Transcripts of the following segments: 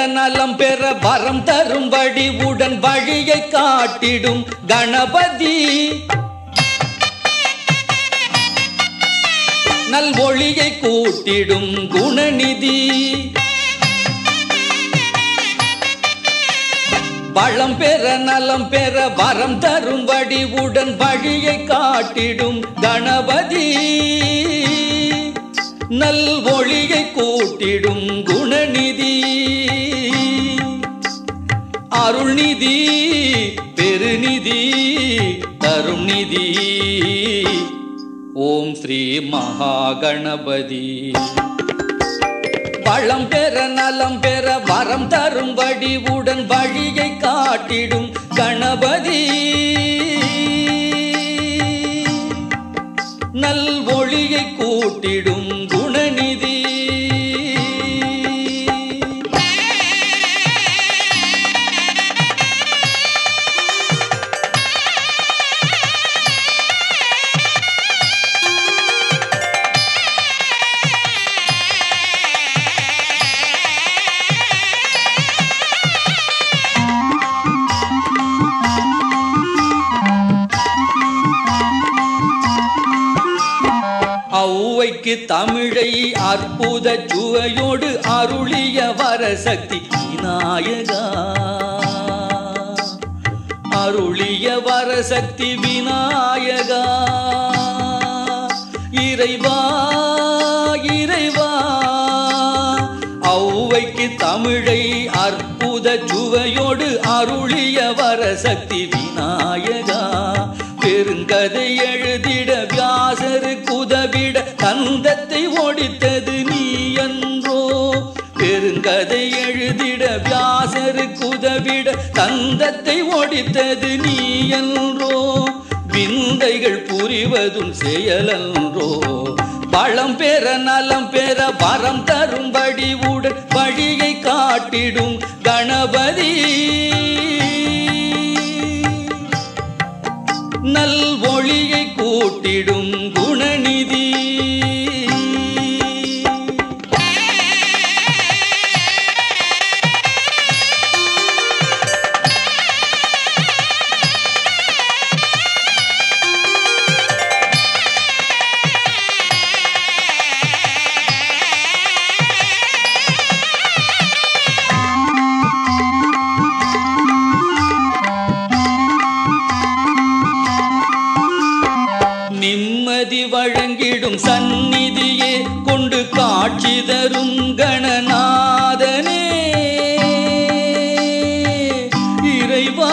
நலம் பெற வரம் தரும்படி உடன் வழியை காட்டிடும் கணபதி நல் ஒளியை கூட்டிடும் குணநிதி வளம் பெற நலம் பெற வரம் தரும்படி உடன் வழியை காட்டிடும் கணபதி நல் ஒளியை கூட்டிடும் குணநிதி அருள்நிதி பெருநிதி தரும் நிதி ஓம் ஸ்ரீ மகாகணபதி வளம் பெற நலம் பெற வரம் தரும்படி உடன் வழியை காட்டிடும் கணபதி நல் ஒளியை கூட்டிடும் குணநிதி ஔவைக்கு தமிழை அற்புத சுவையோடு அருளிய வரசக்தி விநாயகா அருளிய வரசக்தி விநாயகா இறைவா இறைவா ஔவைக்கு தமிழை அற்புத சுவையோடு அருளிய வரசக்தி விநாயகா பெருங்கதை எழுதிட வியாசருக்கு உதவிட கந்தத்தை ஒடித்தது நீ என்றோ பெருங்கதை எழுதிட வியாசருக்கு உதவிட கந்தத்தை ஒடித்தது நீ என்றோ விந்தைகள் புரிவதும் செயலன்றோ பழம் பெற நலம் பெற வரம் தரும்படி உடன் வழியை காட்டிடும் கணபதி நல் ஒளியை கூட்டிடும் குணநிதி நிம்மதி வழங்கிடும் சந்நிதியே கொண்டு காட்சி தரும் கணநாதனே இறைவா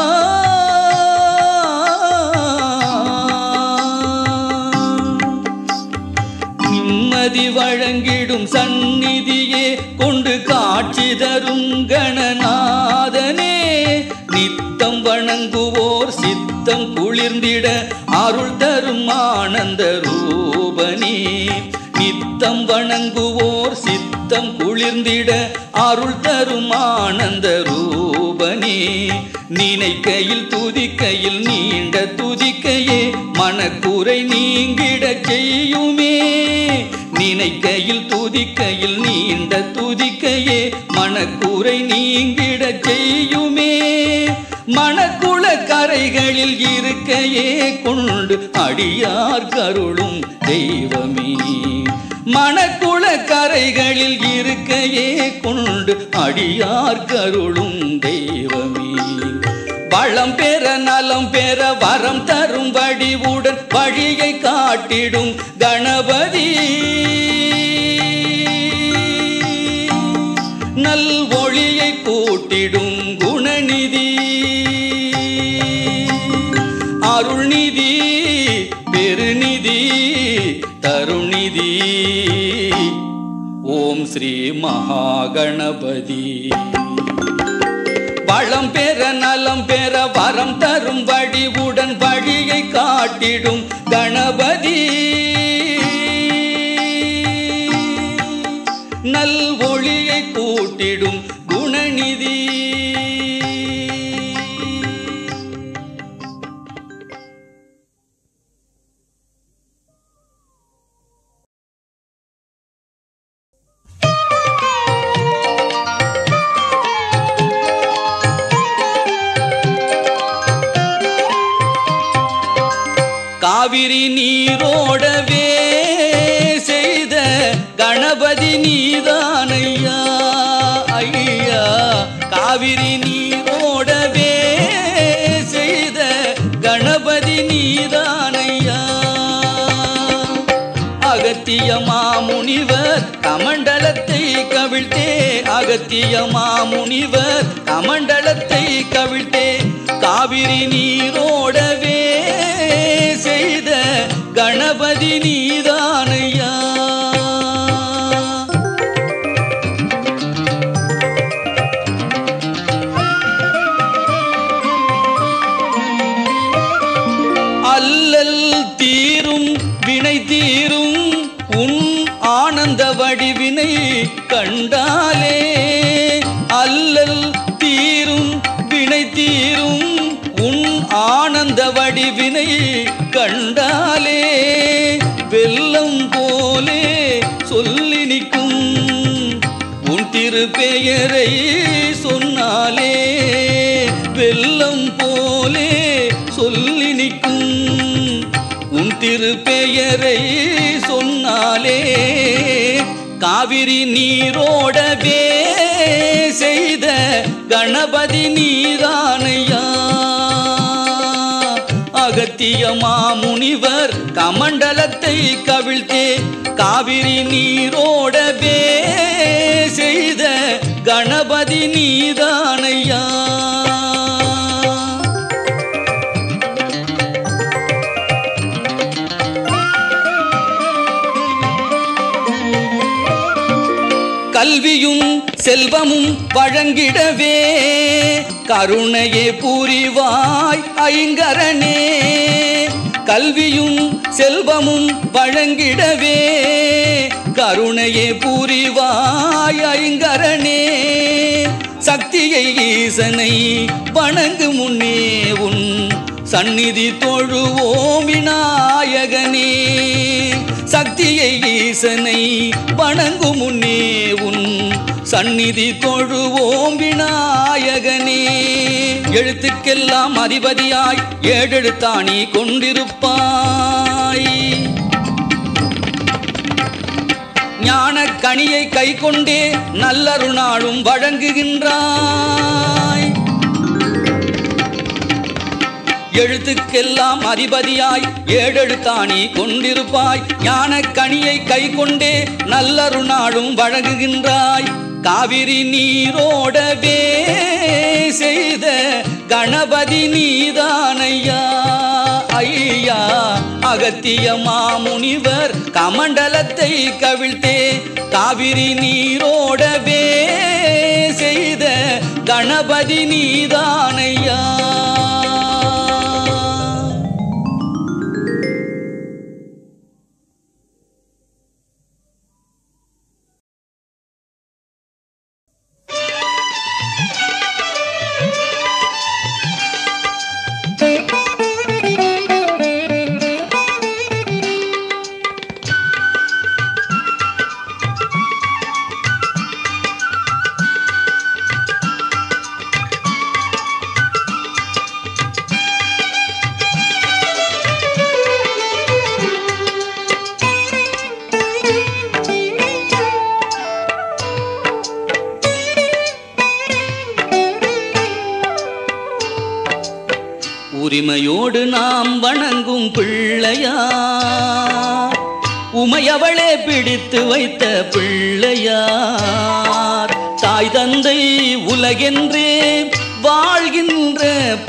நிம்மதி வழங்கிடும் சந்நிதியே கொண்டு காட்சி தரும் கணநாதனே நித்தம் வணங்குவோர் சித்தம் குளிர்ந்திட அருள் தரும் ஆனந்த ரூபனே நித்தம் வணங்குவோர் சித்தம் குளிர்ந்திட அருள் தரும் ஆனந்த ரூபனே நினைக்கையில் துதிக்கையில் நீண்ட துதிக்கையே மனக்குறை நீங்கிடச் செய்யுமே நினைக்கையில் துதிக்கையில் நீண்ட துதிக்கையே மனக்குறை நீங்கிடச் செய்யுமே மணக்குள கரைகளில் இருக்கையே கொண்டு அடியார் கருளும் தெய்வமே மணக்குள கரைகளில் இருக்கையே கொண்டு அடியார் கருளும் தெய்வமே வளம் பெற நலம் பெற வரம் தரும் வடிவுடன் வழியை காட்டிடும் கணபதி நல் ஒளியை கூட்டிடும் குணநிதி அருள்நிதி பெருநிதி தருநிதி ஓம் ஸ்ரீ மகாகணபதி வளம் பெற நலம் பெற வரம் தரும் வடிவுடன் வழியை காட்டிடும் கணபதி நல் ஒளியை கூட்டிடும் குணநிதி Thank you. காவிரி நீரோடவே செய்த கணபதி நீதானையா ஐயா காவிரி நீரோடவே செய்த கணபதி நீதானையா அகத்திய மாமுனிவர் கமண்டலத்தை கவிழ்த்தே அகத்திய மாமுனிவர் கமண்டலத்தை கவிழ்த்தே காவிரி நீரோடவே செய்த கணபதி நீதானையா அல்லல் தீரும் வினை தீரும் உன் ஆனந்த வடிவினை கண்டாலே அல்லல் தீரும் வினை தீரும் உன் ஆனந்த வடிவினை கண்டாலே வெள்ளம் போலே சொல்லி நிற்கும் உன் திருப்பெயரை சொன்னாலே வெள்ளம் போலே சொல்லி நிற்கும் உன் திருப்பெயரை சொன்னாலே காவிரி நீரோடவே செய்த கணபதி நீதானையா அகத்திய மாமுனிவர் கமண்டலத்தை கவிழ்த்தே காவிரி நீரோடவே செய்த கணபதி நீதானையா கல்வியும் செல்வமும் வழங்கிடவே கருணையே புரிவாய் ஐங்கரனே கல்வியும் செல்வமும் வழங்கிடவே கருணையே புரிவாய் ஐங்கரனே சக்தியை ஈசனை வணங்கு முன்னே உன் சந்நிதி தொழுவோம் விநாயகனே சக்தியை ஈசனை வணங்கும் முன்னே உன் சந்நிதி தொழுவோம் விநாயகனே எழுத்துக்கெல்லாம் அதிபதியாய் ஏழெழுத்தாணி கொண்டிருப்பாய் ஞான கனியை கை கொண்டே நல்லருணாளும் வழங்குகின்றாய் எழுத்துக்கெல்லாம் அதிபதியாய் ஏழெழுத்தாணி கொண்டிருப்பாய் ஞான கனியை கை கொண்டே நல்லருணாளும் வழங்குகின்றாய் காவிரி நீரோடவே செய்த கணபதி நீதானையா ஐயா அகத்திய மாமுனிவர் கமண்டலத்தை கவிழ்த்தே காவிரி நீரோடவே செய்த கணபதி நீதானையா உரிமையோடு நாம் வணங்கும் பிள்ளையார் உமையவளே பிடித்து வைத்த பிள்ளையார் தாய் தந்தை உலகென்றே வாழ்கின்ற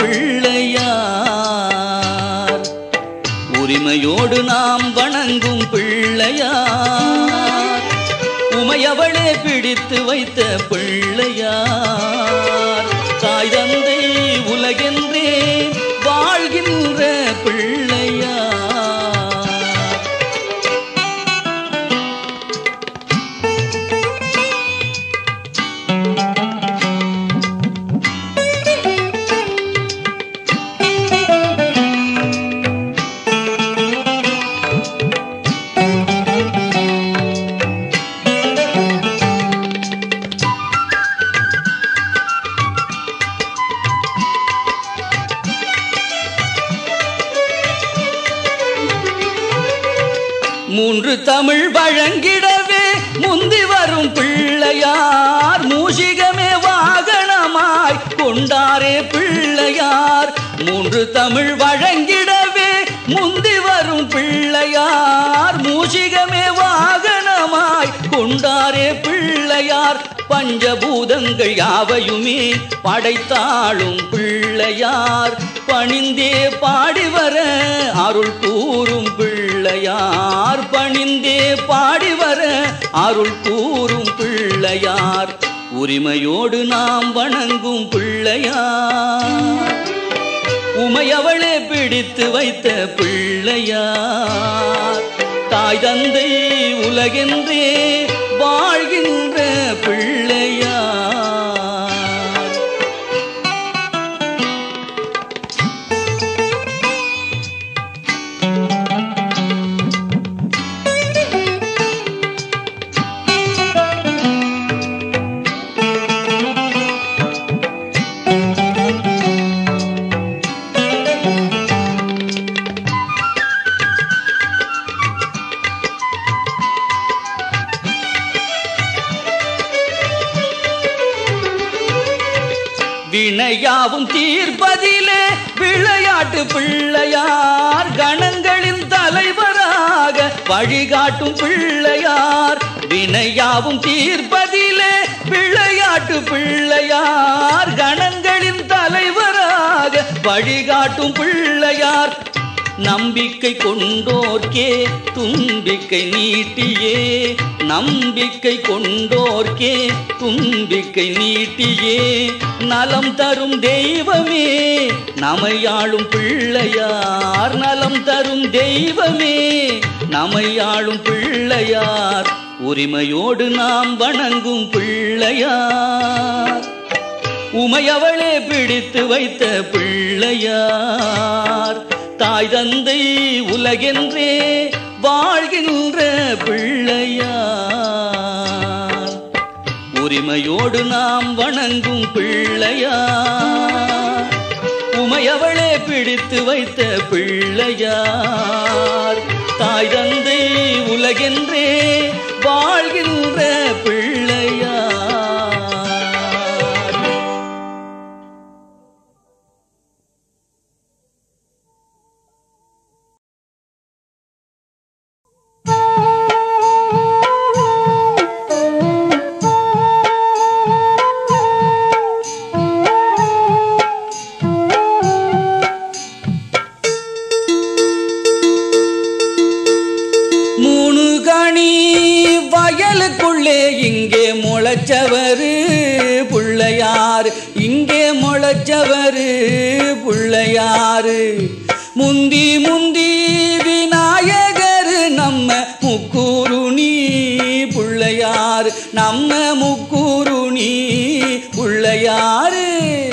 பிள்ளையார் உரிமையோடு நாம் வணங்கும் பிள்ளையார் உமையவளே பிடித்து வைத்த பிள்ளையார் தாய் தந்தை உலகென்றே வாழ்கின்ற பிள்ளையார் மூன்று தமிழ் வழங்கிடவே முந்தி வரும் பிள்ளையார் மூஷிகமே வாகனமாய் கொண்டாரே பிள்ளையார் மூன்று தமிழ் வழங்கிடவே முந்தி வரும் பிள்ளையார் மூஷிகமே வாகனமாய் கொண்டாரே பிள்ளையார் பஞ்சபூதங்கள் யாவையுமே படைத்தாளும் பிள்ளையார் பணிந்தே பாடி வர அருள் கூறும் பிள்ளையார் பணிந்தே பாடி வர அருள் கூறும் பிள்ளையார் உரிமையோடு நாம் வணங்கும் பிள்ளையார் உமையவளே பிடித்து வைத்த பிள்ளையார் தாய் தந்தை உலகென்றே வாழ்கின்ற பிள்ளையார் வினையாவும் தீர்ப்பதிலே விளையாட்டு பிள்ளையார் கணங்களின் தலைவராக வழிகாட்டும் பிள்ளையார் வினையாவும் தீர்ப்பதிலே விளையாட்டு பிள்ளையார் கணங்களின் தலைவராக வழிகாட்டும் பிள்ளையார் நம்பிக்கை கொண்டோர்க்கே தும்பிக்கை நீட்டியே நம்பிக்கை கொண்டோர்க்கே தும்பிக்கை நீட்டியே நலம் தரும் தெய்வமே நமையாளும் பிள்ளையார் நலம் தரும் தெய்வமே நமையாளும் பிள்ளையார் உரிமையோடு நாம் வணங்கும் பிள்ளையார் உமையவளே பிடித்து வைத்த பிள்ளையார் தாய் தந்தை உலகென்றே வாழ்கின்ற பிள்ளையார் உரிமையோடு நாம் வணங்கும் பிள்ளையார் உமையவளே பிடித்து வைத்த பிள்ளையார் தாய் தந்தை உலகென்றே வாழ்கின்ற பிள்ளையார் மூணு கணி வயலுக்குள்ளே இங்கே முளைச்சவரு புள்ளையார் இங்கே முளைச்சவரு புள்ளையாரு முந்தி முந்தி விநாயகர் நம்ம முக்கூருணி புள்ளையார் நம்ம முக்கூருணி புள்ளையாரு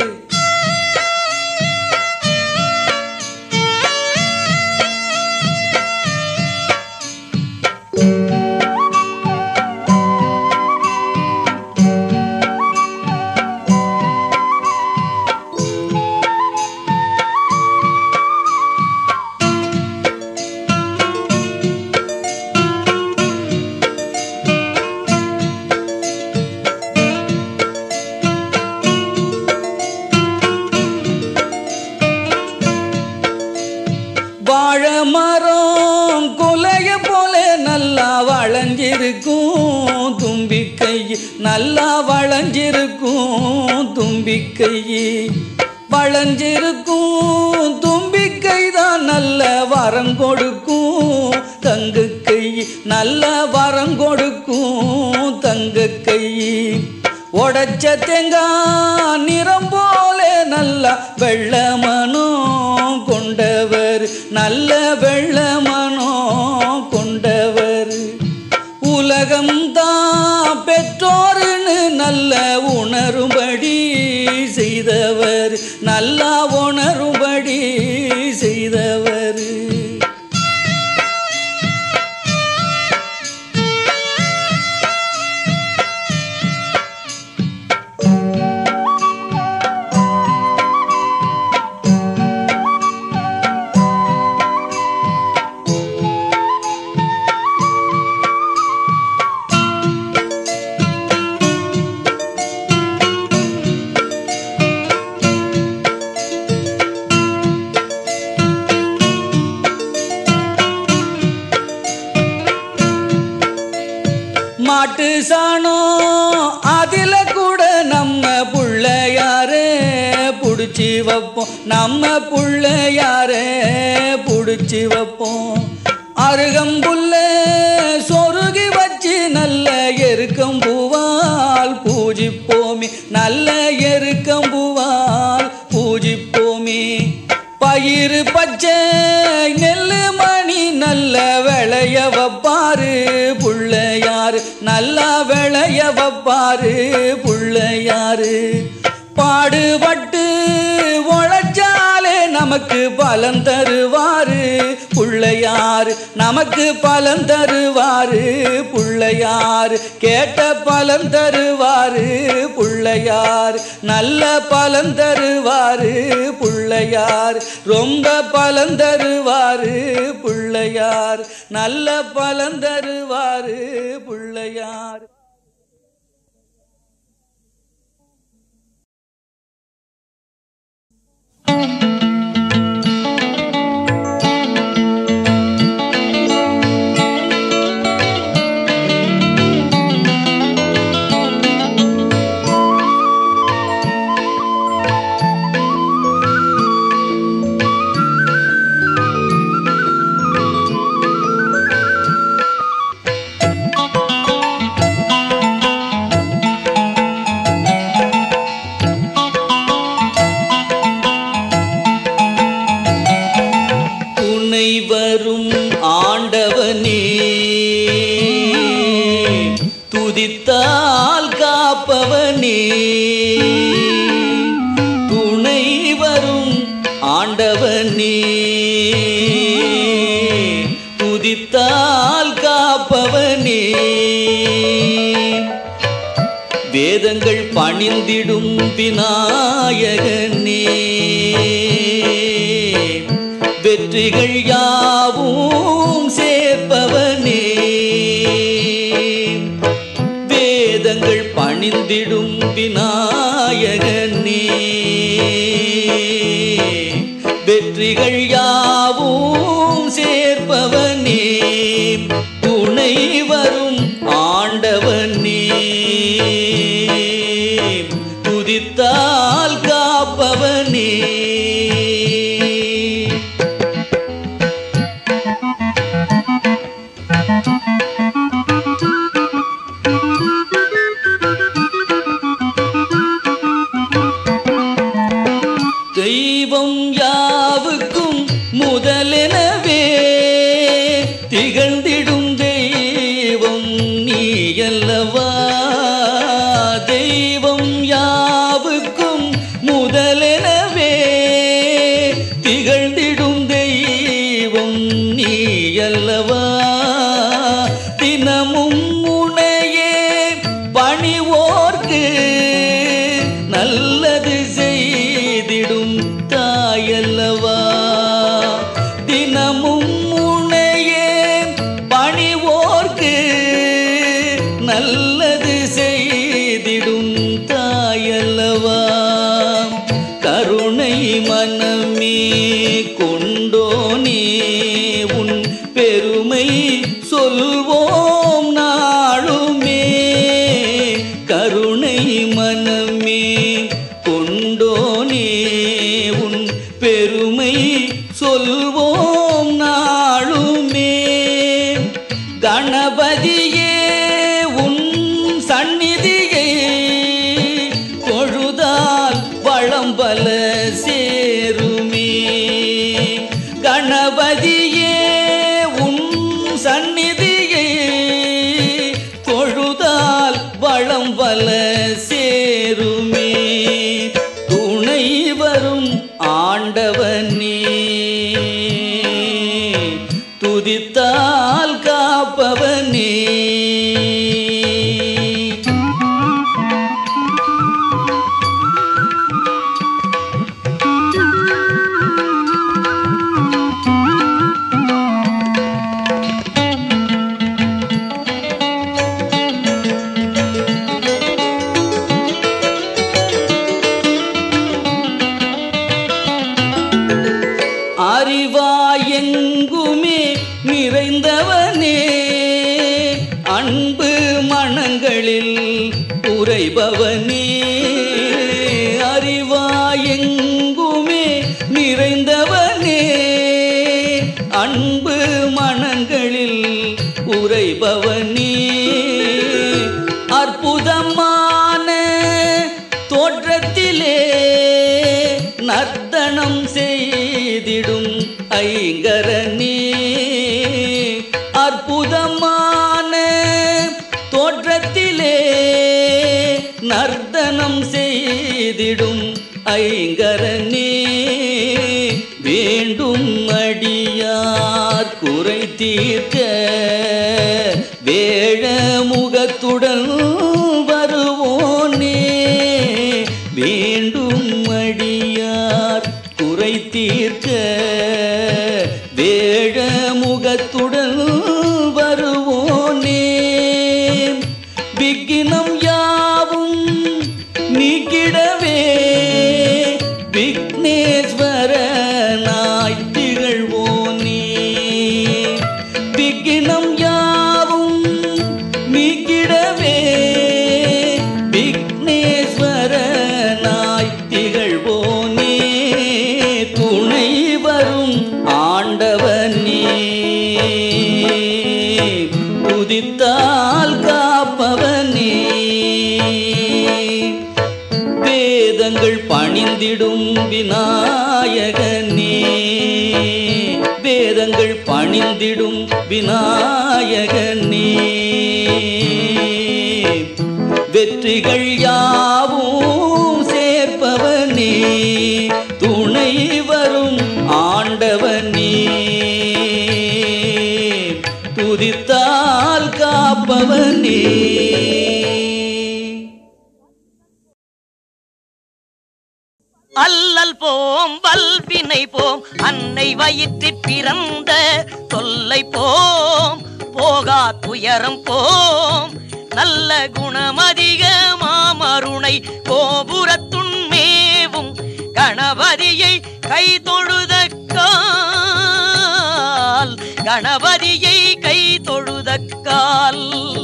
வாழை மரம் குலைய போல நல்லா வளைஞ்சிருக்கும் தும்பிக்கை நல்லா வளைஞ்சிருக்கும் தும்பிக்கை வளைஞ்சிருக்கும் தும்பிக்கை தான் நல்ல வரம் கொடுக்கும் தங்கு கை நல்ல வரம் கொடுக்கும் தங்க கை உடைச்ச தேங்காய் நிறம் போல நல்ல வெள்ள மனம் கொண்டவர் நல்ல வெள்ள மனம் கொண்டவர் உலகம்தான் பெற்றோருன்னு நல்ல உணரும்படி செய்தவர் நல்லா உணரும்படி செய்தவர் மாட்டு சாணம் அதில கூட நம்ம புள்ளையாரே புடிச்சு வைப்போம் நம்ம புள்ளையாரே புடிச்சு வைப்போம் அருகம்புல்ல சொருகி வச்சு நல்ல எருக்கம் பூவால் பூஜிப்போமே நல்ல எருக்கம் பூவால் பூஜிப்போமே பயிறு பச்சை நெல்லு மணி நல்ல விளைய வைப்பாரு புள்ளையாரு நல்லா விளைய வைப்பாரு புள்ளையாரு பாடுபட்டு உழைச்சாலே நமக்கு பலன் தருவாரு புள்ளையாரு நமக்கு பலன் தருவாரு புள்ளையாரு கேட்ட பலன் தருவாரு புள்ளையார் நல்ல பலன் தருவாரு புள்ளையார் ரொம்ப பலன் தருவாரு புள்ளையார் நல்ல பலன் தருவாரு புள்ளையார் துணை வரும் ஆண்டவனே துதித்தால் காப்பவனே துணை வரும் ஆண்டவனே துதித்தால் காப்பவனே வேதங்கள் பணிந்திடும் விநாயகனே வெற்றிகள் யாவும் சேர்ப்பவனே வேதங்கள் பணிந்திடும் விநாயகனே வெற்றிகள் யாவும் சேர்ப்பவனே துணை வரும் ஆண்டவனே துதித்தால் காப்பவனே தெய்வம் யாவுக்கும் முதலெனவே திகழ்ந்திடும் தெய்வம் நீ அல்லவா தெய்வம் யாவுக்கும் முதலெனவே திகழ்ந்திடும் தெய்வம் நீ அல்லவா தினமும் உனையே பணிவோர்க்கு நல்லது செய்திடும் தாயல்லவா தினமும் உனையே பணிவோர்க்கு நல்லது செய்திடும் தாயல்லவா கருணை மனமே கொண்டோனே உன் பெருமை சொல்வோம் நாளுமே கருணை மனமே கொண்டோனே உன் பெருமை சொல்வோம் நாளுமே கணபதியே உன் சந்நிதியை தொழுதால் வளம் பல சேருமே கணபதியே உன் சந்நிதியை தொழுதால் வளம் பல சேருமே துணை வரும் ஆண்டவனே துதித்தால் காப்பவனே அறிவாயெங்குமே நிறைந்தவனே அன்பு மன உரைபவனே அறிவாயெங்குமே நிறைந்தவனே அன்பு மனங்களில் உரைபவனே அற்புதமான தோற்றத்திலே நர்த்தனம் செய்திடும் ஐங்கரனே அற்புதமான தோற்றத்திலே நர்த்தனம் செய்திடும் ஐங்கரனே வேண்டும் அடியார் குறை தீர்க்க வேழ முகத்துடன் வருவோனே வேண்டும் அடியார் குறை தீர்க்க வேழ முகத்துடன் வருவோனே விக்கினம் யாவும் நீக்கிடவே விக்னேஸ்வரனாய் திகழ்வோனே விக்கினம் யாவும் நீக்கிடவே விக்னேஸ்வரனாய் திகழ்வோனே துணை வரும் ஆண்டவனே உதித்தால் காப்பவனே வேதங்கள் பணிந்திடும் விநாயகனே வேதங்கள் பணிந்திடும் விநாயகனே வெற்றிகள் யாவும் சேர்ப்பவனே துணை வரும் ஆண்டவனே துதித்தால் காப்பவனே அல்லல் போம் வல்வினை போம் அன்னை வயிற்றிற் பிறந்த தொல்லை போம் போகா துயரம் போம் நல்ல குணமதிக மாமருணை கோபுரத்துண்மேவும் கணபதியை கை தொழுதக்கால் கணபதியை கை தொழுதக்கால்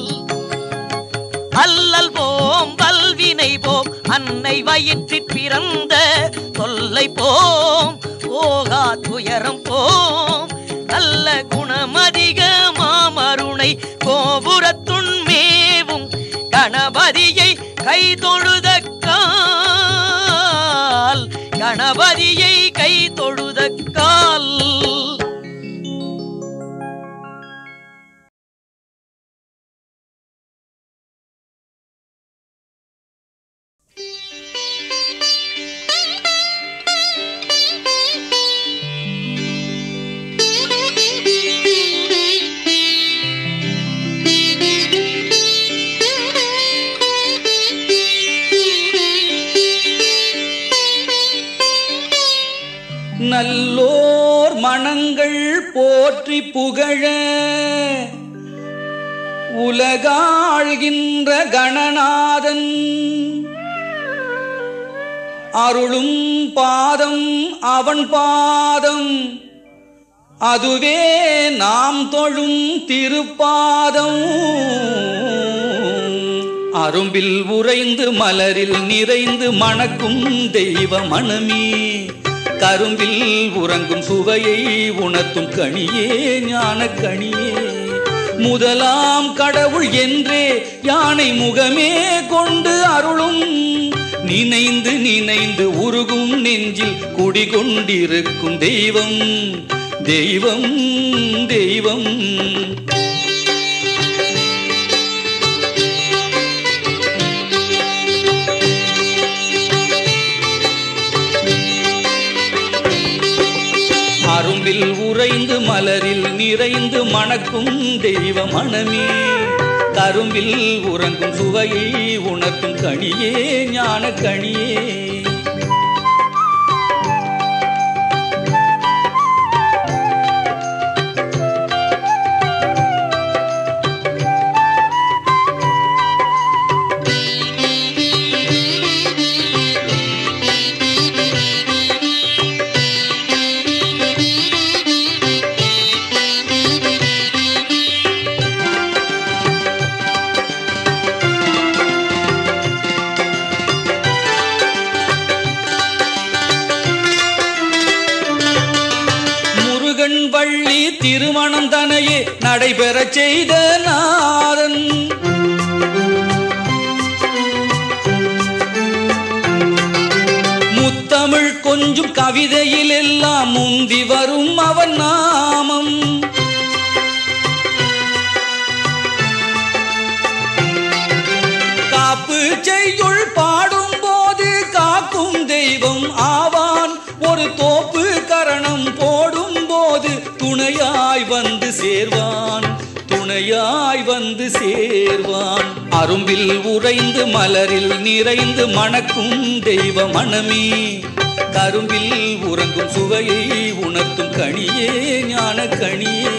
அல்லல் போம் வல்வினை போம் அன்னை வயிற்றிற் பிறந்த தொல்லை போம் போகா துயரம் போம் நல்ல குணமதிக மாமருணை கோபுரத்துண்மேவும் கணபதியை கை தொழுதக்கால் கணபதியை கை தொழுதக்கால் நல்லோர் மனங்கள் போற்றி புகழ உலகாழ்கின்ற கணநாதன் அருளும் பாதம் அவன் பாதம் அதுவே நாம் தொழும் திருப்பாதம் அரும்பில் உறைந்து மலரில் நிறைந்து மணக்கும் தெய்வ மனமே கரும்பில் உறங்கும் சுவையை உணர்த்தும் கனியே ஞான கனியே முதலாம் கடவுள் என்றே யானை முகமே கொண்டு அருளும் நினைந்து நினைந்து உருகும் நெஞ்சில் குடிகொண்டிருக்கும் தெய்வம் தெய்வம் தெய்வம் அரும்பில் உறைந்து மலரில் நிறைந்து மணக்கும் தெய்வ மனமே கரும்பில் உறங்கும் சுவையை உணர்த்தும் கனியே ஞான கனியே வள்ளி திருமணம் தனையே நடைபெறச் செய்த நாதன் முத்தமிழ் கொஞ்சம் கவிதையில் எல்லாம் முந்தி வரும் அவன் நாமம் காப்பு செய்யுள் பாடும் போது காக்கும் தெய்வம் ஆவான் ஒரு தோப்பு கரணம் போடும் போது துணையாய் வந்து சேர்வான் துணையாய் வந்து சேர்வான் அரும்பில் உறைந்து மலரில் நிறைந்து மணக்கும் தெய்வ மனமே கரும்பில் உறங்கும் சுவையை உணர்த்தும் கனியே ஞான கனியே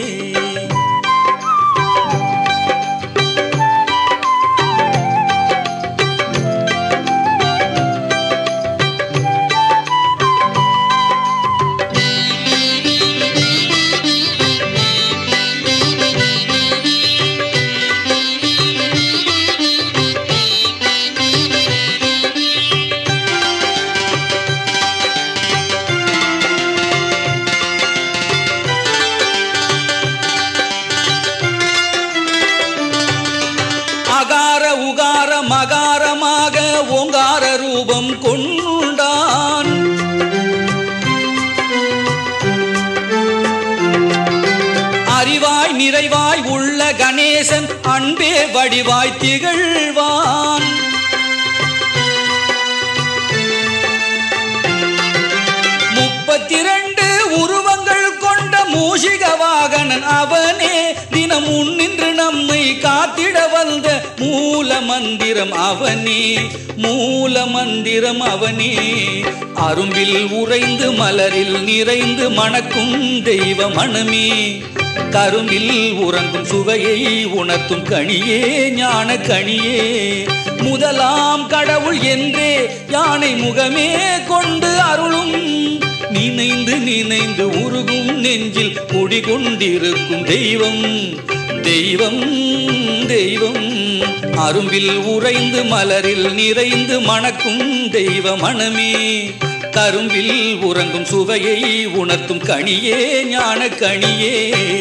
அகார உகார மகாரமாக ஓங்கார ரூபம் கொண்டான் அறிவாய் நிறைவாய் உள்ள கணேசன் அன்பே வடிவாய் திகழ்வான் முப்பத்திரண்டு உருவங்கள் கொண்ட மூஷிக வாகனன் அவனே தினம் முன்னின்று நம்மை காத்திட வந்த மூல மந்திரம் அவனே மூல மந்திரம் அவனே அரும்பில் உறைந்து மலரில் நிறைந்து மணக்கும் தெய்வ மனமே கரும்பில் உறங்கும் சுவையை உணர்த்தும் கனியே ஞான கனியே முதலாம் கடவுள் என்றே யானை முகமே கொண்டு அருளும் நினைந்து நினைந்து உருகும் நெஞ்சில் குடிகொண்டிருக்கும் தெய்வம் தெய்வம் தெய்வம் அரும்பில் உறைந்து மலரில் நிறைந்து மணக்கும் தெய்வ மனமே கரும்பில் உறங்கும் சுவையை உணர்த்தும் கனியே ஞான கனியே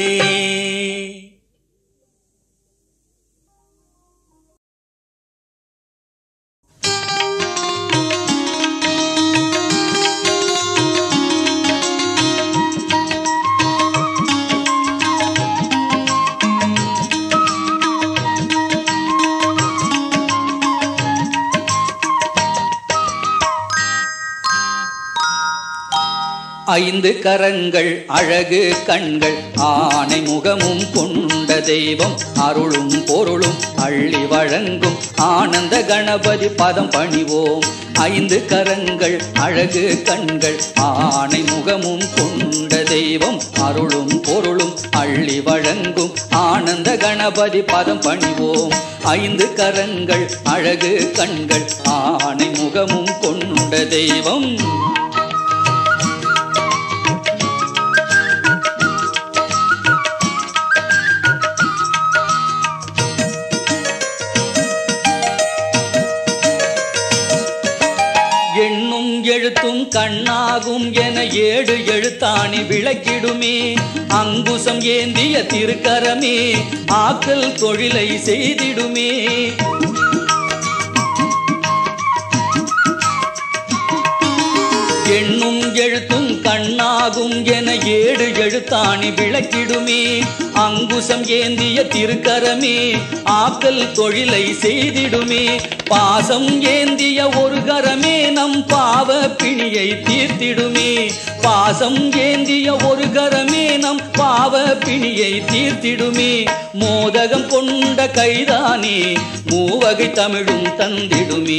ஐந்து கரங்கள் அழகு கண்கள் ஆனை முகமும் கொண்ட தெய்வம் அருளும் பொருளும் அள்ளி வழங்கும் ஆனந்த கணபதி பதம் பணிவோம் ஐந்து கரங்கள் அழகு கண்கள் ஆனை முகமும் கொண்ட தெய்வம் அருளும் பொருளும் அள்ளி வழங்கும் ஆனந்த கணபதி பதம் பணிவோம் ஐந்து கரங்கள் அழகு கண்கள் ஆனை முகமும் கொண்ட தெய்வம் எண்ணும் எழுத்தும் கண்ணாகும் என ஏழு எழுத்தாணி விளக்கிடுமே அங்குசம் ஏந்திய திருக்கரமே ஆக்கல் தொழிலை செய்திடுமே எண்ணும் எழுத்தும் கண்ணாகும் என ஏழு எழுத்தாணி விளக்கிடுமே அங்குசம் ஏந்திய திருக்கரமே ஆக்கல் தொழிலை செய்திடுமே பாசம் ஏந்திய ஒரு கரமே நம் பாவ பிணியை தீர்த்திடுமே பாசம் ஏந்திய ஒரு கரமே நம் பாவ பிணியை தீர்த்திடுமே மோதகம் கொண்ட கைதானே மூவகை தமிழும் தந்திடுமே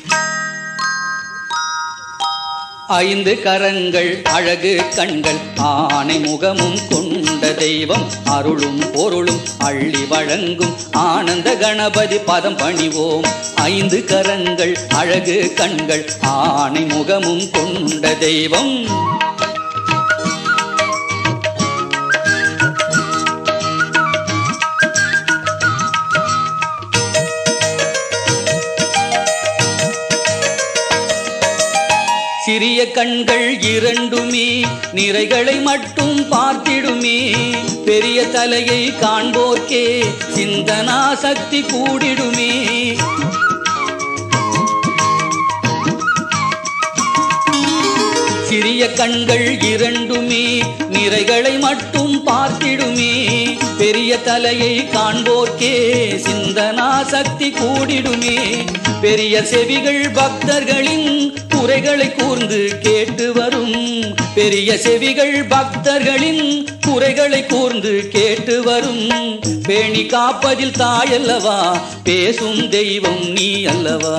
ஐந்து கரங்கள் அழகு கண்கள் ஆனை முகமும் கொண்ட தெய்வம் அருளும் பொருளும் அள்ளி வழங்கும் ஆனந்த கணபதி பதம் பணிவோம் ஐந்து கரங்கள் அழகு கண்கள் ஆனை முகமும் கொண்ட தெய்வம் சிறிய கண்கள் இரண்டுமே நிறைகளை மட்டும் பார்த்திடுமே பெரிய தலையை காண்போர்க்கே சிந்தனா சக்தி கூடிடுமே சிறிய கண்கள் இரண்டுமே நிறைகளை மட்டும் பார்த்திடுமே பெரிய தலையை காண்போர்க்கே சிந்தனா சக்தி கூடிடுமே பெரிய செவிகள் பக்தர்களின் குறைகளை கூர்ந்து கேட்டு வரும் பெரிய செவிகள் பக்தர்களின் குறைகளை கூர்ந்து கேட்டு வரும் பேணி காப்பதில் தாயல்லவா பேசும் தெய்வம் நீ அல்லவா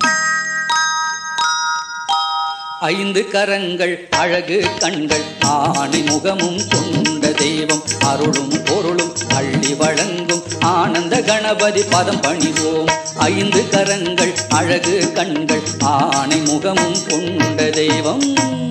ஐந்து கரங்கள் அழகு கண்கள் ஆணை முகமும் கொண்ட தெய்வம் அருளும் பொருளும் அள்ளி வழங்கும் ஆனந்த கணபதி பதம் பணிவோம் ஐந்து கரங்கள் அழகு கண்கள் ஆணை முகமும் கொண்ட தெய்வம்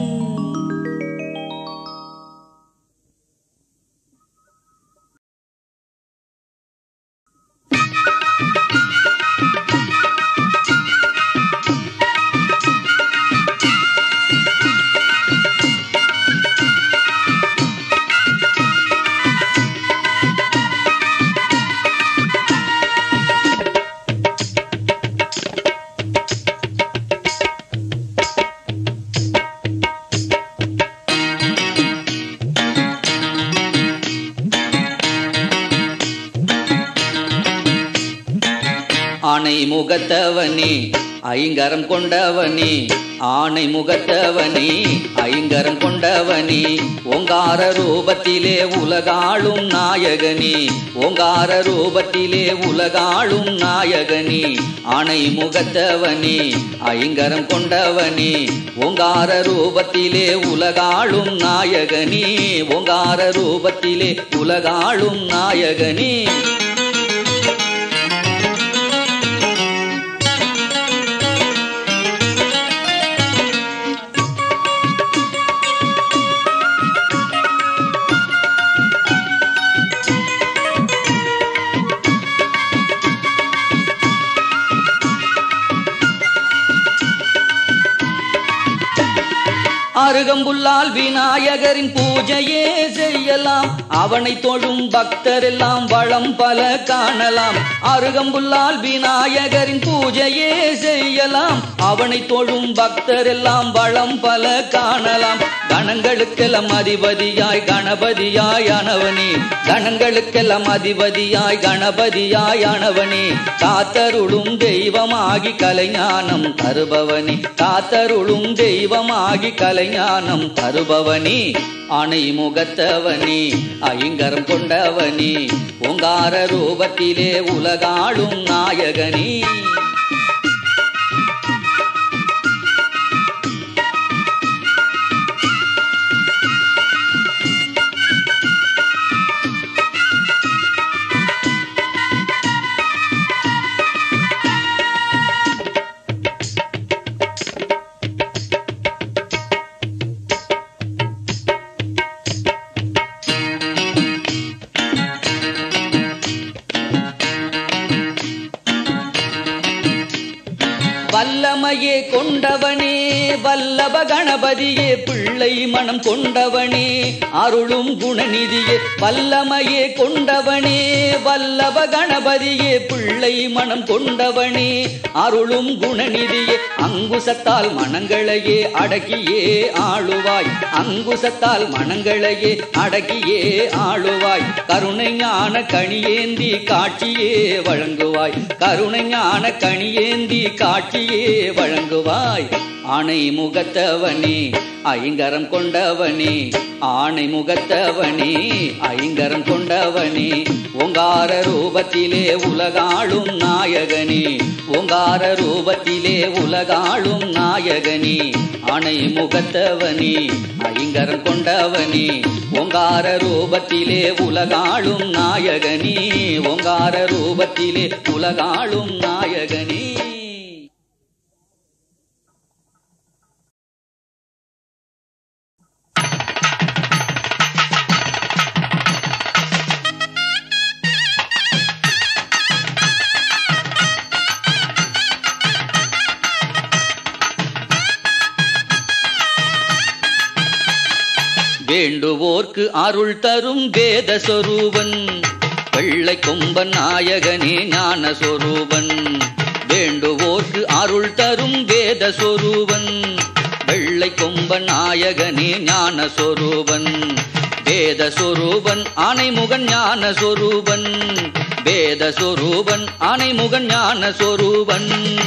ஆணை முகத்தவனே ஐங்கரம் கொண்டவனே ஆணை முகத்தவனே ஐங்கரம் கொண்டவனே ஓங்கார ரூபத்திலே உலகாளும் நாயகனே ஓங்கார ரூபத்திலே உலகாளும் நாயகனே ஆணை முகத்தவனே ஐங்கரம் கொண்டவனே ஓங்கார ரூபத்திலே உலகாளும் நாயகனே ஓங்கார ரூபத்திலே உலகாளும் நாயகனே அருகம்புல்லால் விநாயகரின் பூஜையே செய்யலாம் அவனை தொழும் பக்தரெல்லாம் வளம் பல காணலாம் அருகம்புல்லால் விநாயகரின் பூஜையே செய்யலாம் அவனை தொழும் பக்தரெல்லாம் வளம் பல காணலாம் கணங்களுக்கெல்லாம் அதிபதியாய் கணபதியாய் ஆனவனே கணங்களுக்கெல்லாம் அதிபதியாய் கணபதியாய் ஆனவனே காத்தருளும் தெய்வமாகி கலைஞானம் தருபவனே காத்தருளும் தெய்வமாகி கலைஞானம் தருபவனே அணை முகத்தவனே ஐங்கரம் கொண்டவனே ஓங்கார ரூபத்திலே உலகாளும் நாயகனே வல்லமையே கொண்டவனே வல்லப கணபதியே பிள்ளை மனம் கொண்டவனே அருளும் குணநிதியே வல்லமையே கொண்டவனே வல்லப கணபதியே பிள்ளை மனம் கொண்டவனே அருளும் குணநிதியே அங்குசத்தால் மனங்களையே அடக்கியே ஆளுவாய் அங்குசத்தால் மனங்களையே அடக்கியே ஆளுவாய் கருணை ஞான கணியேந்தி காட்சியே வழங்குவாய் கருணை ஞான கணியேந்தி காட்சியே வழங்குவாய் ஆணை முகத்தவனே ஐங்கரம் கொண்டவனே ஆணை முகத்தவனே ஐங்கரம் கொண்டவனே ஓங்கார ரூபத்திலே உலகாளும் நாயகனே ஓங்கார ரூபத்திலே உலகாளும் நாயகனே ஆணை முகத்தவனே ஐங்கரம் கொண்டவனே ஓங்கார ரூபத்திலே உலகாளும் நாயகனே ஓங்கார ரூபத்திலே உலகாளும் நாயகனே வேண்டுவோர்க்கு அருள் தரும் வேத சொரூபன் வெள்ளை கொம்பன் நாயகனே ஞான சொரூபன் வேண்டுவோர்க்கு அருள் தரும் வேத சொரூபன் வெள்ளை கொம்பன் நாயகனே ஞான சொரூபன் வேத சொரூபன் ஆனைமுகன் ஞான சொரூபன் வேத சொரூபன் ஆனைமுகன் ஞான சொரூபன்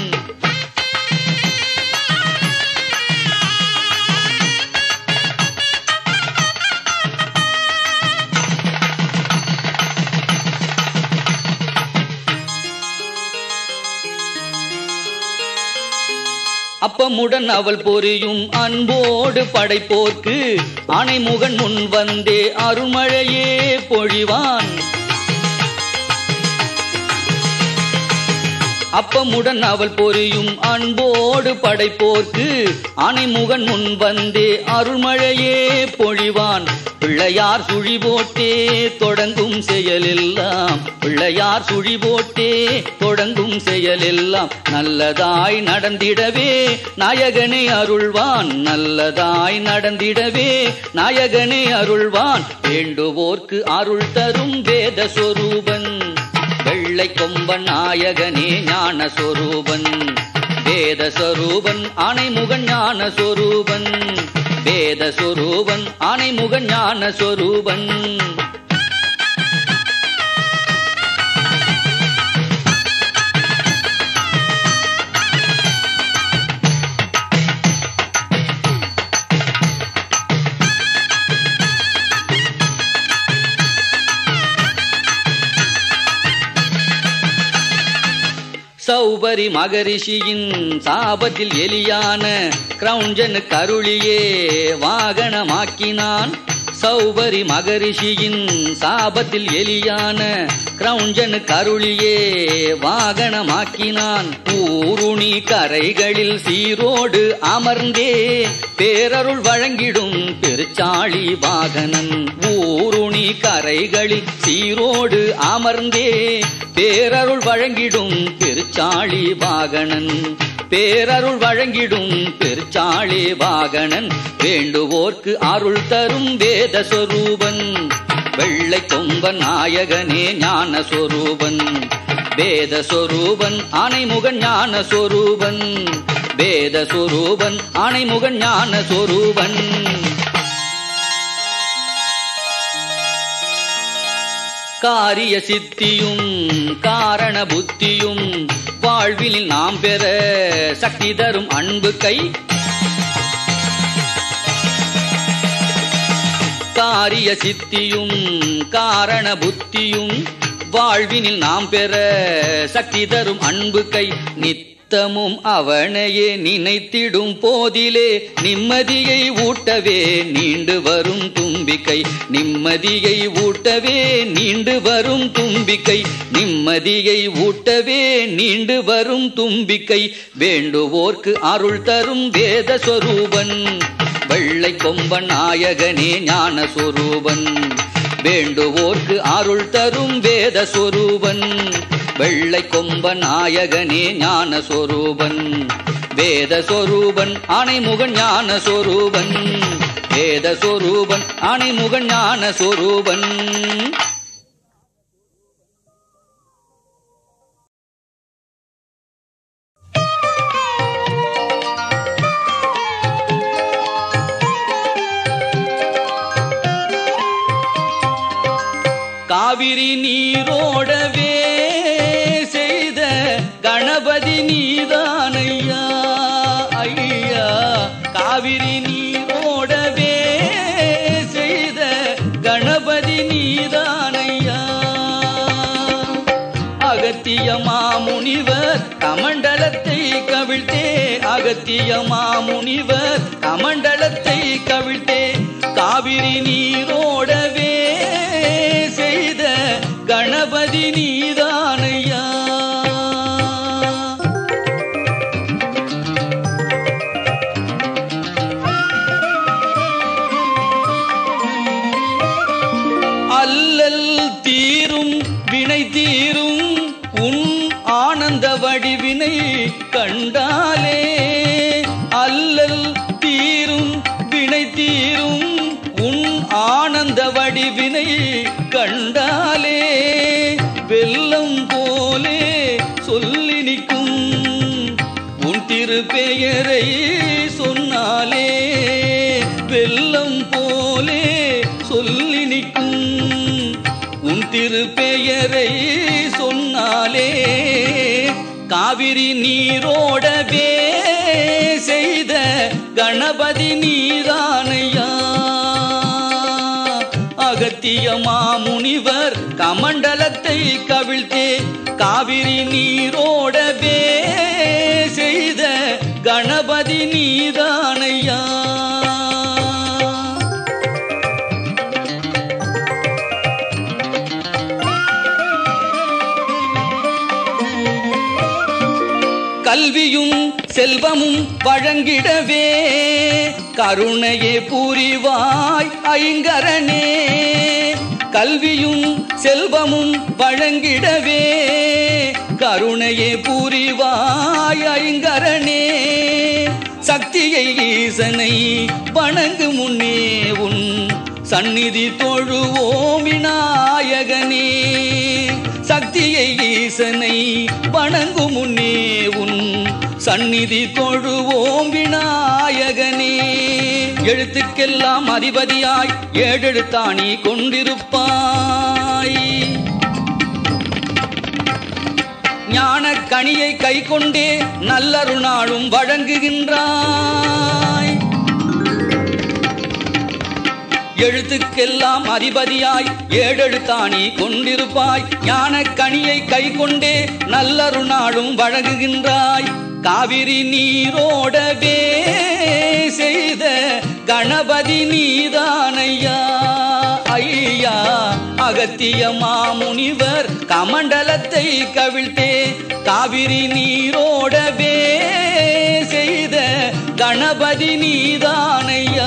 அப்பமுடன் அவள் பொரியும் அன்போடு படைப்போர்க்கு ஆனைமுகன் முன் வந்தே அருள்மழையே பொழிவான் அப்பமுடன் அவள் பொரியும் அன்போடு படைப்போர்க்கு ஆனைமுகன் முன் வந்தே அருள்மழையே பொழிவான் பிள்ளையார் சுழி போட்டே தொடங்கும் செயலெல்லாம் பிள்ளையார் சுழி போட்டே தொடங்கும் செயலெல்லாம் நல்லதாய் நடந்திடவே நாயகனே அருள்வான் நல்லதாய் நடந்திடவே நாயகனே அருள்வான் வேண்டுவோர்க்கு அருள் தரும் வேத சொரூபன் வெள்ளை கொம்பன் நாயகனே ஞான சொரூபன் வேத சொரூபன் ஆனைமுகன் ஞான சொரூபன் வேத சொரூபன் ஆனைமுகன் ஞான சொரூபன் சௌபரி மகரிஷியின் சாபத்தில் எலியான கிரௌஞ்சனு கருளியே வாகனமாக்கினான் சௌபரி மகரிஷியின் சாபத்தில் எலியான கிரௌஞ்சனு கருளியே வாகனமாக்கினான் ஊருணி கரைகளில் சீரோடு அமர்ந்தே பேரருள் வழங்கிடும் பெருச்சாளி வாகனன் ஊருணி கரைகளில் சீரோடு அமர்ந்தே பேரருள் வழங்கிடும் பெருச்சாளி வாகனன் பேரருள் வழங்கிடும் பெருச்சாளி வாகனன் வேண்டுவோர்க்கு அருள் தரும் வேத சொரூபன் வெள்ளை கொம்பன் நாயகனே ஞான சொரூபன் வேத சொரூபன் ஆனைமுகன் ஞான சொரூபன் வேத சொரூபன் ஆனைமுகன் ஞான சொரூபன் காரிய சித்தியும் காரண புத்தியும் வாழ்வில் நாம் பெற சக்தி தரும் அன்பு கை காரிய சித்தியும் காரண புத்தியும் வாழ்வினில் நாம் பெற சக்தி தரும் அன்பு கை நித்தமும் அவனையே நினைத்திடும் போதிலே நிம்மதியை ஊட்டவே நீண்டு வரும் தும்பிக்கை நிம்மதியை ஊட்டவே நீண்டு வரும் தும்பிக்கை நிம்மதியை ஊட்டவே நீண்டு வரும் தும்பிக்கை வேண்டுவோர்க்கு அருள் தரும் வேத சொரூபன் வெள்ளை கொம்பன் நாயகனே ஞான சொரூபன் வேண்டுவோர்க்கு அருள் தரும் வேத சொரூபன் வெள்ளை கொம்பன் நாயகனே ஞான சொரூபன் வேத சொரூபன் அணைமுகன் ஞான சொரூபன் வேத சொரூபன் அணைமுகன் ஞான சொரூபன் காவிரி நீரோடவே செய்த கணபதி நீதானையா ஐயா காவிரி நீரோடவே செய்த கணபதி நீதானையா அகத்திய மாமுனிவர் கமண்டலத்தை கவிழ்த்தே அகத்திய மாமுனிவர் கமண்டலத்தை கவிழ்த்தே காவிரி நீரோடவே செய்த கணபதி நீதானையா அல்லல் தீரும் வினை தீரும் உன் ஆனந்த வடிவினை கண்டாலே அல்லல் தீரும் வினை தீரும் உன் தீவினை கண்டாலே வெள்ளம் போலே சொல்லி நிற்கும் உன் திருப்பெயரை சொன்னாலே வெள்ளம் போலே சொல்லி நிற்கும் உன் திருப்பெயரை சொன்னாலே காவிரி நீரோடவே செய்த கணபதி நீதானையா அகத்திய மாமுனிவர் கமண்டலத்தை கவிழ்த்தே காவிரி நீரோடவே செய்த கணபதி நீதானையா கல்வியும் செல்வமும் வழங்கிடவே கருணையே புரிவாய் ஐங்கரனே கல்வியும் செல்வமும் வழங்கிடவே கருணையே புரிவாய் ஐங்கரனே சக்தியை ஈசனை வணங்கு முன்னே உன் சந்நிதி தொழுவோம் விநாயகனே சக்தியை ஈசனை வணங்கு முன்னே உன் சந்நிதி தொழுவோம் விநாயகனே எழுத்துக்கெல்லாம் அதிபதியாய் ஏழெழுத்தாணி கொண்டிருப்பாய் ஞான கனியை கை கொண்டே நல்லருணாளும் வழங்குகின்றாய் எழுத்துக்கெல்லாம் அதிபதியாய் ஏழெழுத்தாணி கொண்டிருப்பாய் ஞான கனியை கை கொண்டே நல்லருணாளும் வழங்குகின்றாய் காவிரி நீரோடவே செய்த கணபதி நீதானையா ஐயா அகத்திய மாமுனிவர் கமண்டலத்தை கவிழ்த்தே காவிரி நீரோடவே செய்த கணபதி நீதானையா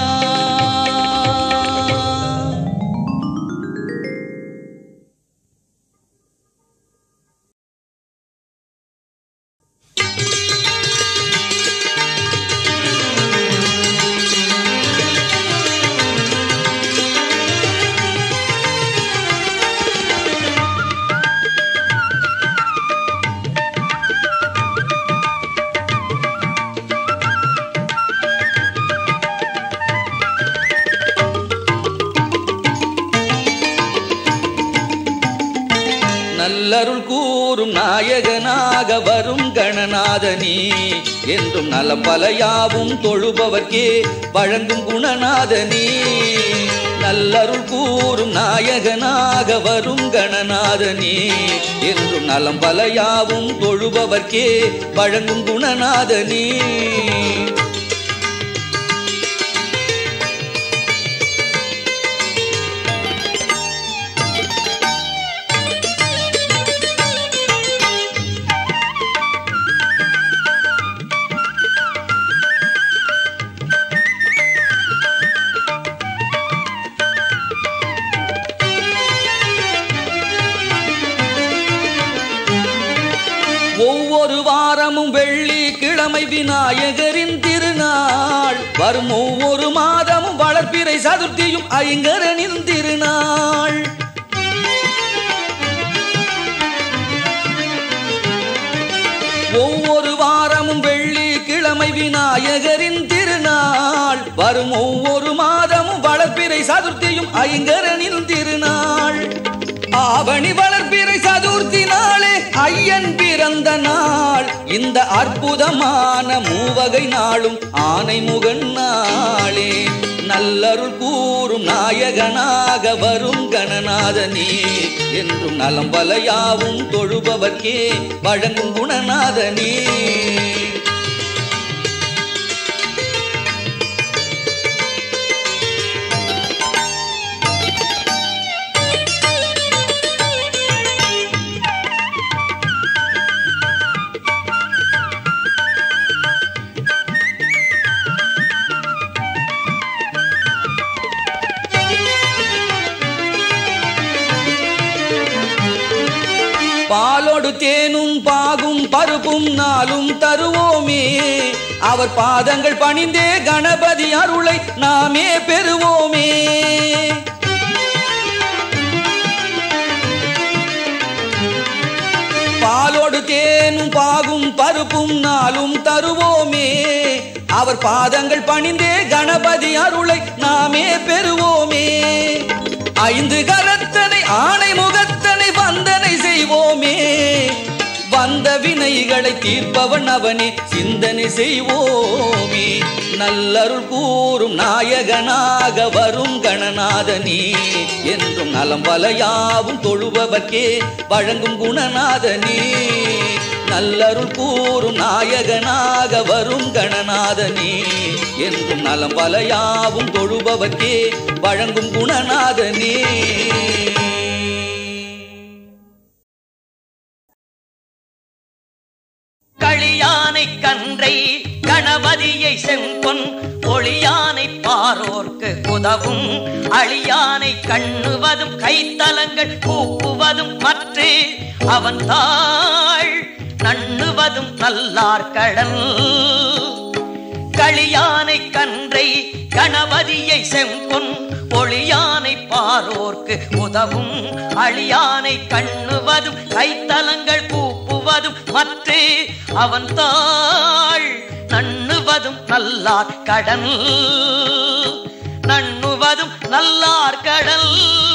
நல்லருள் கூறும் நாயகனாக வரும் கணநாதனே என்றும் நலம் பல யாவும் தொழுபவர்க்கே வழங்கும் குணநாதனே நல்லருள் கூறும் நாயகனாக வரும் கணநாதனே என்றும் நலம் பல யாவும் தொழுபவர்க்கே வழங்கும் குணநாதனே ஒவ்வொரு வாரமும் வெள்ளி கிழமை விநாயகரின் திருநாள் வரும் ஒவ்வொரு மாதமும் வளர்ப்பிறை சதுர்த்தியும் ஐங்கரனின் திருநாள் ஒவ்வொரு வாரமும் வெள்ளி கிழமை விநாயகரின் திருநாள் வரும் ஒவ்வொரு மாதமும் வளர்ப்பிறை சதுர்த்தியும் ஐங்கரனின் திருநாள் ஆவணி வளர்ப்பிறை சதுர்த்தி நாளே ஐயன் பிறந்த நாள் இந்த அற்புதமான மூவகை நாளும் ஆனை முகன் நாளே நல்லருள் கூறும் நாயகனாக வரும் கணநாதனே என்றும் நலம் பலையாவும் தொழுபவர்க்கே வழங்கும் குணநாதனே பாலோடு தேனும் பாகும் பருப்பும் நாளும் தருவோமே அவர் பாதங்கள் பணிந்தே கணபதி அருளை நாமே பெறுவோமே பாலோடு தேனும் பாகும் பருப்பும் நாளும் தருவோமே அவர் பாதங்கள் பணிந்தே கணபதி அருளை நாமே பெறுவோமே ஐந்து கரத்தனை ஆணை முகத்தனை வந்தனை செய்வோமே வந்த வினைகளை தீர்ப்பவன் அவனே சிந்தனை செய்வோமே நல்லருள் கூறும் நாயகனாக வரும் கணநாதனே என்றும் நலம் பலையாவும் தொழுபவர்க்கே வழங்கும் குணநாதனே நல்லருள் கூறும் நாயகனாக வரும் கணநாதனே என்றும் நலம் பலையாவும் தொழுபவர்க்கே வழங்கும் குணநாதனே களியானை கன்றை கணபதியை செம்பொன் ஒளியானை பாரோர்க்கு உதவும் அழியானை கண்ணுவதும் கைத்தலங்கள் கூப்புவதும் மற்ற அவன் தாள் நண்ணுவதும் நல்லார் கடல் களியானை கன்றை கணபதியை செம்பொன் ஒளியானை பாரோர்க்கு உதவும் அழியானை கண்ணுவதும் கைத்தலங்கள் கூப்புவதும் மற்ற அவன் தாள் நண்ணுவதும் நல்லார் கடல் நண்ணுவதும் நல்லார் கடல்